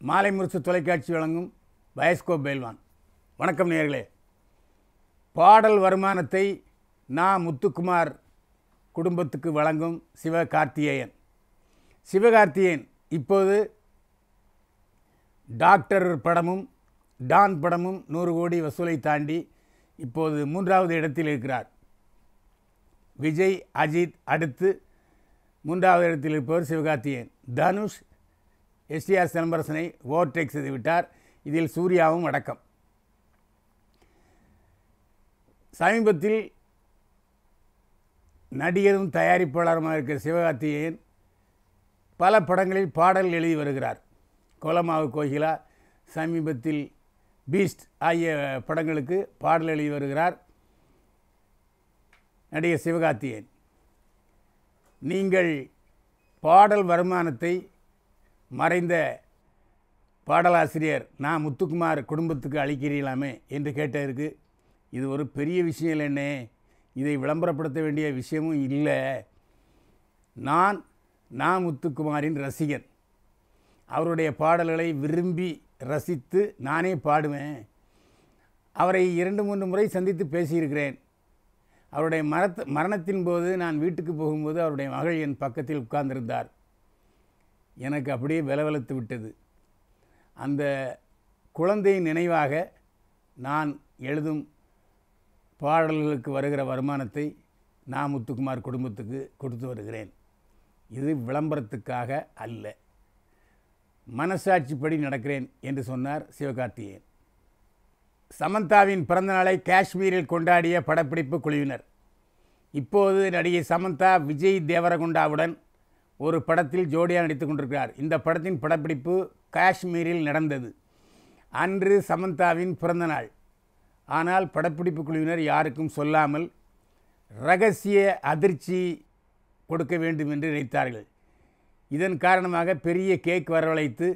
மாலை முரசு தொலைக்காட்சி வழங்கும் பயோஸ்கோப் பயில்வான் வணக்கம் நேயர்களே பாடல் வருமானத்தை நா முத்துக்குமார் குடும்பத்துக்கு வழங்கும் சிவகார்த்திகேயன் சிவகார்த்திகேயன் இப்போது டாக்டர் படமும் டான் படமும் நூறு கோடி வசூலை தாண்டி இப்போது மூன்றாவது இடத்தில் இருக்கிறார் விஜய் அஜித் அடுத்து மூன்றாவது இடத்தில் இருப்பவர் சிவகார்த்திகேயன் தனுஷ் எஸ்டிஆர் சிலம்பரசனை ஓவர்டேக் செய்து விட்டார் இதில் சூர்யாவும் அடக்கம் சமீபத்தில் நடிகரும் தயாரிப்பாளருமாக இருக்கிற சிவகார்த்திகேயன் பல படங்களில் பாடல் எழுதி வருகிறார் கோலமாவு கோகிலா சமீபத்தில் பீஸ்ட் ஆகிய படங்களுக்கு பாடல் எழுதி வருகிறார் நடிகர் சிவகார்த்திகேயன் நீங்கள் பாடல் வருமானத்தை மறைந்த பாடலாசிரியர் நான் முத்துக்குமார் குடும்பத்துக்கு அளிக்கிறீங்களாமே என்று கேட்டதற்கு இது ஒரு பெரிய விஷயம் இல்லைன்னே இதை விளம்பரப்படுத்த வேண்டிய விஷயமும் இல்லை நான் நான் முத்துக்குமாரின் ரசிகன் அவருடைய பாடல்களை விரும்பி ரசித்து நானே பாடுவேன் அவரை இரண்டு மூன்று முறை சந்தித்து பேசியிருக்கிறேன் அவருடைய மரத்த மரணத்தின் போது நான் வீட்டுக்கு போகும்போது அவருடைய மகள் என் பக்கத்தில் உட்கார்ந்திருந்தார் எனக்கு அப்படியே விலவலத்து விட்டது அந்த குழந்தையின் நினைவாக நான் எழுதும் பாடல்களுக்கு வருகிற வருமானத்தை நான் முத்துக்குமார் குடும்பத்துக்கு கொடுத்து வருகிறேன் இது விளம்பரத்துக்காக அல்ல மனசாட்சிப்படி நடக்கிறேன் என்று சொன்னார் சிவகார்த்திகேயன் சமந்தாவின் பிறந்தநாளை காஷ்மீரில் கொண்டாடிய படப்பிடிப்பு குழுவினர் இப்போது நடிகை சமந்தா விஜய் தேவரகுண்டாவுடன் ஒரு படத்தில் ஜோடியாக நடித்துக் கொண்டிருக்கிறார் இந்த படத்தின் படப்பிடிப்பு காஷ்மீரில் நடந்தது அன்று சமந்தாவின் பிறந்தநாள் ஆனால் படப்பிடிப்பு குழுவினர் யாருக்கும் சொல்லாமல் ரகசிய அதிர்ச்சி கொடுக்க வேண்டும் என்று நினைத்தார்கள் இதன் காரணமாக பெரிய கேக் வரவழைத்து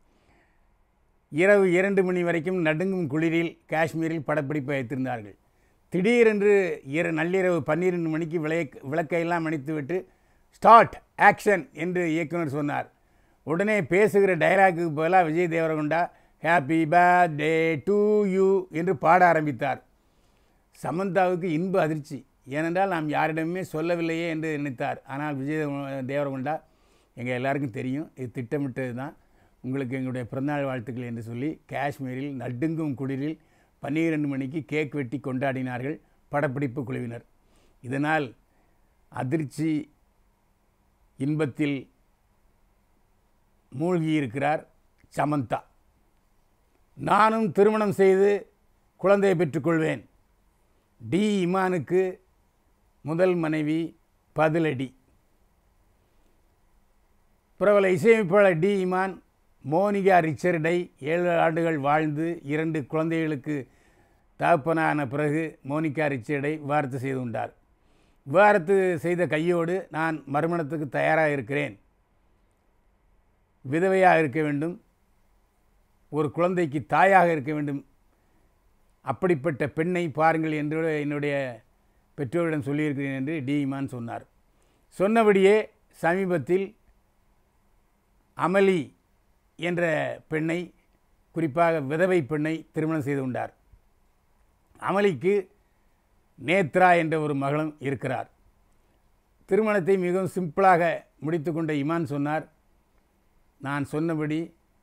இரவு இரண்டு மணி வரைக்கும் நடுங்கும் குளிரில் காஷ்மீரில் படப்பிடிப்பு வைத்திருந்தார்கள் திடீரென்று இர நள்ளிரவு பன்னிரெண்டு மணிக்கு விளை விளக்கையெல்லாம் அணைத்துவிட்டு ஸ்டார்ட் ஆக்ஷன் என்று இயக்குனர் சொன்னார் உடனே பேசுகிற டைலாக்கு பதிலாக Vijay Deverakonda happy birthday to you என்று பாட ஆரம்பித்தார் சமந்தாவுக்கு இன்ப அதிர்ச்சி ஏனென்றால் நாம் யாரிடமே சொல்லவில்லையே என்று நினைத்தார் ஆனால் விஜய் தேவரகுண்டா எங்கள் எல்லாருக்கும் தெரியும் இது திட்டமிட்டது தான் உங்களுக்கு எங்களுடைய பிறந்தநாள் வாழ்த்துக்கள் என்று சொல்லி காஷ்மீரில் நடுங்கும் குளிரில் பன்னிரண்டு மணிக்கு கேக் வெட்டி கொண்டாடினார்கள் படப்பிடிப்பு குழுவினர் இதனால் அதிர்ச்சி இன்பத்தில் மூழ்கியிருக்கிறார் சமந்தா நானும் திருமணம் செய்து குழந்தையை பெற்றுக்கொள்வேன் டி இமானுக்கு முதல் மனைவி பதிலடி பிரபல இசையமைப்பாளர் டி இமான் மோனிகா ரிச்சர்டை ஏழு ஆண்டுகள் வாழ்ந்து இரண்டு குழந்தைகளுக்கு தகப்பனான பிறகு மோனிகா ரிச்சர்டை விவாகரத்து செய்து கொண்டார் விவாகரத்து செய்த கையோடு நான் மறுமணத்துக்கு தயாராக இருக்கிறேன் விதவையாக இருக்க வேண்டும் ஒரு குழந்தைக்கு தாயாக இருக்க வேண்டும் அப்படிப்பட்ட பெண்ணை பாருங்கள் என்று என்னுடைய பெற்றோரிடம் சொல்லியிருக்கிறேன் என்று டி இமான் சொன்னார் சொன்னபடியே சமீபத்தில் அமளி என்ற பெண்ணை குறிப்பாக விதவை பெண்ணை திருமணம் செய்து கொண்டார் அமளிக்கு நேத்ரா என்ற ஒரு மகளும் இருக்கிறார் திருமணத்தை மிகவும் சிம்பிளாக முடித்து கொண்ட இமான் சொன்னார் நான் சொன்னபடி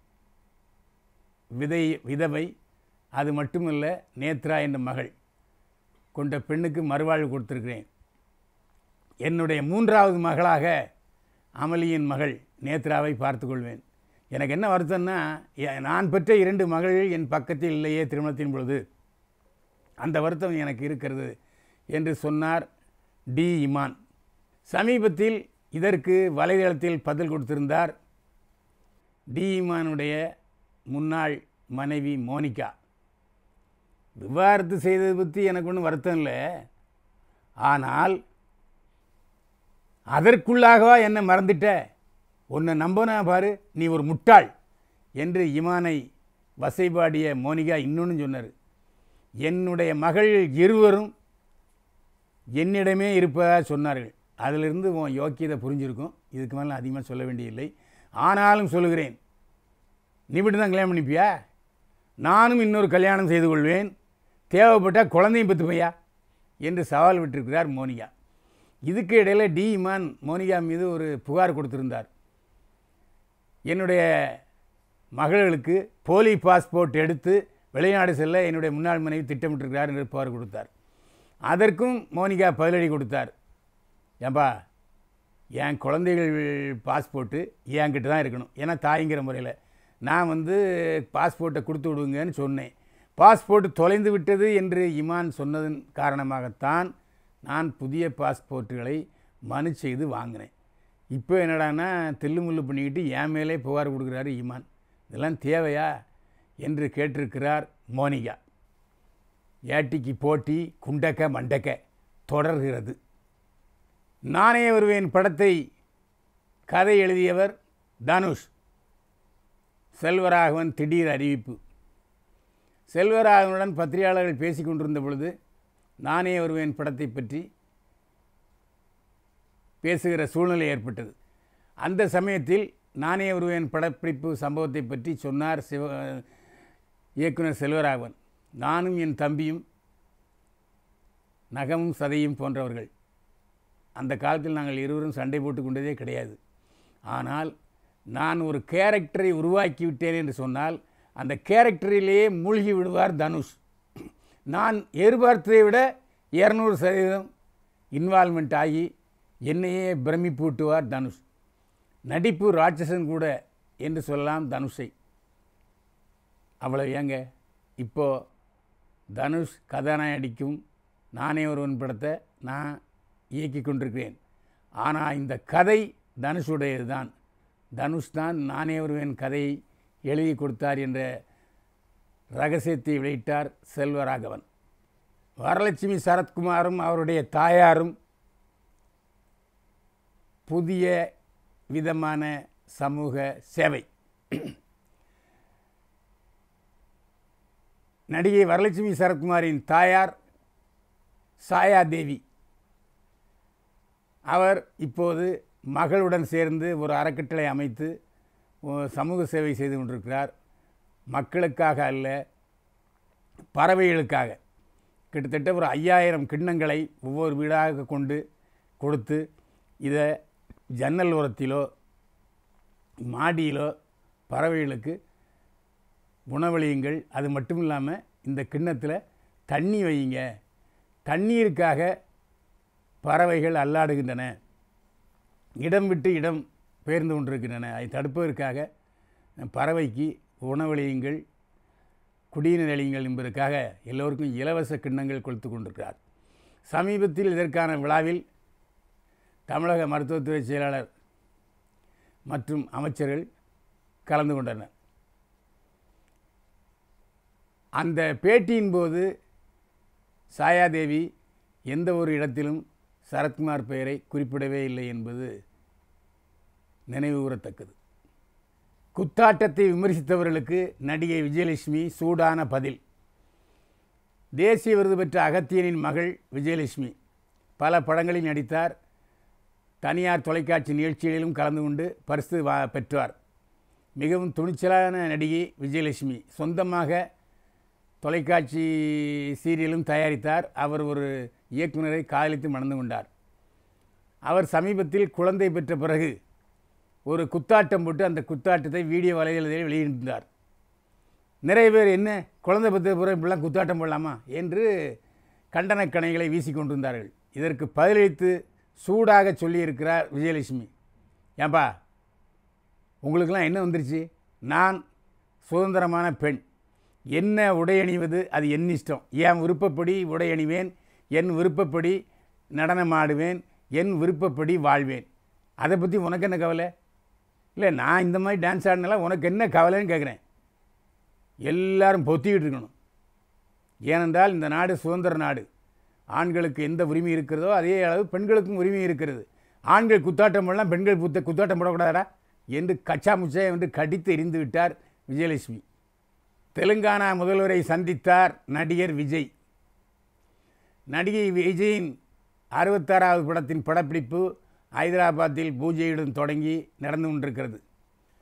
விதை விதவை அது மட்டுமல்ல நேத்ரா என்ற மகள் கொண்ட பெண்ணுக்கு மறுவாழ்வு கொடுத்துருக்கிறேன் என்னுடைய மூன்றாவது மகளாக அமளியின் மகள் நேத்ராவை பார்த்து கொள்வேன் எனக்கு என்ன வருத்தம்னா நான் பெற்ற இரண்டு மகள் என் பக்கத்தில் இல்லையே திருமணத்தின் பொழுது அந்த வருத்தம் எனக்கு இருக்கிறது என்று சொன்னார் டி இமான் சமீபத்தில் இதற்கு வலைதளத்தில் பதில் கொடுத்திருந்தார் டி இமானுடைய முன்னாள் மனைவி மோனிகா விவாகரத்து செய்தது பற்றி எனக்கு ஒன்றும் வருத்தம் இல்லை ஆனால் அதற்குள்ளாகவா என்ன மறந்துட்ட உன்னை நம்பனா பாரு நீ ஒரு முட்டாள் என்று இமானை வசைபாடிய மோனிகா இன்னொன்று சொன்னார் என்னுடைய மகள் இருவரும் என்னிடமே இருப்பதாக சொன்னார்கள் அதிலிருந்து உன் யோக்கியதை புரிஞ்சிருக்கும் இதுக்கு மேலே அதிகமாக சொல்ல வேண்டியதில்லை ஆனாலும் சொல்லுகிறேன் நீ மட்டும் தான் கல்யாணம் பண்ணிப்பியா நானும் இன்னொரு கல்யாணம் செய்து கொள்வேன் தேவைப்பட்டால் குழந்தையும் பெற்றுப்பையா என்று சவால் விட்டிருக்கிறார் மோனிகா இதுக்கு இடையில் டி இமான் மோனிகா மீது ஒரு புகார் கொடுத்திருந்தார் என்னுடைய மகள்களுக்கு போலி பாஸ்போர்ட் எடுத்து வெளிநாடு செல்ல என்னுடைய முன்னாள் மனைவி திட்டமிட்டிருக்கிறார் என்று புகார் கொடுத்தார் அதற்கும் மோனிகா பதிலடி கொடுத்தார் ஏன்பா என் குழந்தைகள் பாஸ்போர்ட்டு என்கிட்ட தான் இருக்கணும் ஏன்னா தாய்ங்கிற முறையில் நான் வந்து பாஸ்போர்ட்டை கொடுத்து விடுங்கன்னு சொன்னேன் பாஸ்போர்ட் தொலைந்து விட்டது என்று இமான் சொன்னதன் காரணமாகத்தான் நான் புதிய பாஸ்போர்ட்டுகளை மனு செய்து வாங்கினேன் இப்போ என்னடான்னா தில்லுமுள்ளு பண்ணிக்கிட்டு என் மேலே புகார் கொடுக்குறாரு இமான் இதெல்லாம் தேவையா என்று கேட்டிருக்கிறார் மோனிகா ஏட்டிக்கு போட்டி குண்டக்க மண்டக்க தொடர்கிறது நானே வருவேன் படத்தை கதை எழுதியவர் தனுஷ் செல்வராகவன் திடீர் அறிவிப்பு செல்வராகவனுடன் பத்திரிகையாளர்கள் பேசிக் கொண்டிருந்த பொழுது நானே வருவேன் படத்தை பற்றி பேசுகிற சூழ்நிலை ஏற்பட்டது அந்த சமயத்தில் நானே வருவேன் படப்பிடிப்பு சம்பவத்தை பற்றி சொன்னார் சிவ இயக்குனர் செல்வராகவன் நானும் என் தம்பியும் நகமும் சதையும் போன்றவர்கள் அந்த காலத்தில் நாங்கள் இருவரும் சண்டை போட்டு கொண்டதே கிடையாது ஆனால் நான் ஒரு கேரக்டரை உருவாக்கி விட்டேன் என்று சொன்னால் அந்த கேரக்டரிலேயே மூழ்கி விடுவார் தனுஷ் நான் எதிர்பார்த்ததை விட இரநூறு சதவீதம் இன்வால்மெண்ட் ஆகி என்னையே பிரமிப்பூட்டுவார் தனுஷ் நடிப்பு ராட்சசன் கூட என்று சொல்லலாம் தனுஷை அவ்வளோ ஏங்க இப்போது தனுஷ் கதாநாயகிக்கும் நானே ஒருவன் படத்தை நான் இயக்கி கொண்டிருக்கிறேன் ஆனால் இந்த கதை தனுஷுடையது தான் தனுஷ் தான் நானே ஒருவன் கதையை எழுதி கொடுத்தார் என்ற ரகசியத்தை வெளியிட்டார் செல்வராகவன் வரலட்சுமி சரத்குமாரும் அவருடைய தாயாரும் புதிய விதமான சமூக சேவை நடிகை வரலட்சுமி சரத்குமாரின் தாயார் சாயா தேவி அவர் இப்போது மகளுடன் சேர்ந்து ஒரு அறக்கட்டளை அமைத்து ஒ- சமூக சேவை செய்து கொண்டிருக்கிறார் மக்களுக்காக அல்ல பறவைகளுக்காக கிட்டத்தட்ட ஒரு ஐயாயிரம் கிண்ணங்களை ஒவ்வொரு வீடாக கொண்டு கொடுத்து இதை ஜன்னல் ஓரத்திலோ மாடியிலோ பறவைகளுக்கு உணவளியுங்கள் அது மட்டும் இல்லாமல் இந்த கிண்ணத்தில் தண்ணி வையுங்க தண்ணீருக்காக பறவைகள் அல்லாடுகின்றன இடம் விட்டு இடம் பெயர்ந்து கொண்டிருக்கின்றன அதை தடுப்பதற்காக பறவைக்கு உணவளியுங்கள் குடிநீர் அளியுங்கள் என்பதற்காக எல்லோருக்கும் இலவச கிண்ணங்கள் கொடுத்து கொண்டிருக்கிறார் சமீபத்தில் இதற்கான விழாவில் தமிழக மருத்துவத்துறை செயலாளர் மற்றும் அமைச்சர்கள் கலந்து கொண்டனர் அந்த பேட்டியின் போது சாயாதேவி எந்த ஒரு இடத்திலும் சரத்குமார் பெயரை குறிப்பிடவே இல்லை என்பது நினைவு கூறத்தக்கது குத்தாட்டத்தை விமர்சித்தவர்களுக்கு நடிகை விஜயலட்சுமி சூடான பதில் தேசிய விருது பெற்ற அகத்தியனின் மகள் விஜயலட்சுமி பல படங்களில் நடித்தார் தனியார் தொலைக்காட்சி நிகழ்ச்சிகளிலும் கலந்து கொண்டு பரிசு வா பெற்றார் மிகவும் துணிச்சலான நடிகை விஜயலட்சுமி சொந்தமாக தொலைக்காட்சி சீரியலும் தயாரித்தார் அவர் ஒரு இயக்குனரை காதலித்து மணந்து கொண்டார் அவர் சமீபத்தில் குழந்தை பெற்ற பிறகு ஒரு குத்தாட்டம் போட்டு அந்த குத்தாட்டத்தை வீடியோ வலைதளத்தில் வெளியிட்டிருந்தார் நிறைய பேர் என்ன குழந்தை பெற்ற பிறகு இப்படிலாம் குத்தாட்டம் போடலாமா என்று கண்டனக் கணைகளை வீசிக்கொண்டிருந்தார்கள் இதற்கு பதிலளித்து சூடாக சொல்லியிருக்கிறார் விஜயலட்சுமி ஏன்பா உங்களுக்கெல்லாம் என்ன வந்துருச்சு நான் சுதந்திரமான பெண் என்ன உடை அணிவது அது என் இஷ்டம் என் விருப்பப்படி உடை அணிவேன் என் விருப்பப்படி நடனம் ஆடுவேன் என் விருப்பப்படி வாழ்வேன் அதை பற்றி உனக்கு என்ன கவலை இல்லை நான் இந்த மாதிரி டான்ஸ் ஆடினால உனக்கு என்ன கவலைன்னு கேட்குறேன் எல்லாரும் பொத்திக்கிட்டு இருக்கணும் ஏனென்றால் இந்த நாடு சுதந்திர நாடு ஆண்களுக்கு எந்த உரிமை இருக்கிறதோ அதே அளவு பெண்களுக்கும் உரிமை இருக்கிறது ஆண்கள் குத்தாட்டம் போடலாம் பெண்கள் புத்த குத்தாட்டம் போடக்கூடாதா என்று கச்சா முச்சா என்று கடித்து எறிந்து விட்டார் விஜயலட்சுமி தெலுங்கானா முதல்வரை சந்தித்தார் நடிகர் விஜய் நடிகை விஜயின் அறுபத்தாறாவது படத்தின் படப்பிடிப்பு ஹைதராபாத்தில் பூஜையுடன் தொடங்கி நடந்து கொண்டிருக்கிறது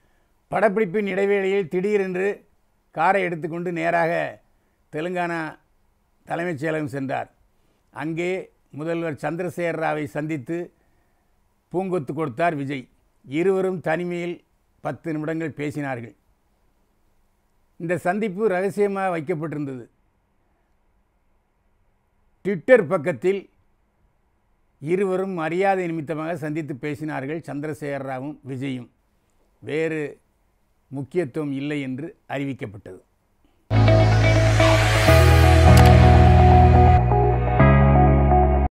படப்பிடிப்பின் இடைவேளையில் திடீரென்று காரை எடுத்துக்கொண்டு நேராக தெலுங்கானா தலைமைச் செயலகம் சென்றார் அங்கே முதல்வர் சந்திரசேகர ராவை சந்தித்து பூங்கொத்து கொடுத்தார் விஜய் இருவரும் தனிமையில் பத்து நிமிடங்கள் பேசினார்கள் இந்த சந்திப்பு ரகசியமாக வைக்கப்பட்டிருந்தது ட்விட்டர் பக்கத்தில் இருவரும் மரியாதை நிமித்தமாக சந்தித்து பேசினார்கள் சந்திரசேகர ராவும் விஜயும் வேறு முக்கியத்துவம் இல்லை என்று அறிவிக்கப்பட்டது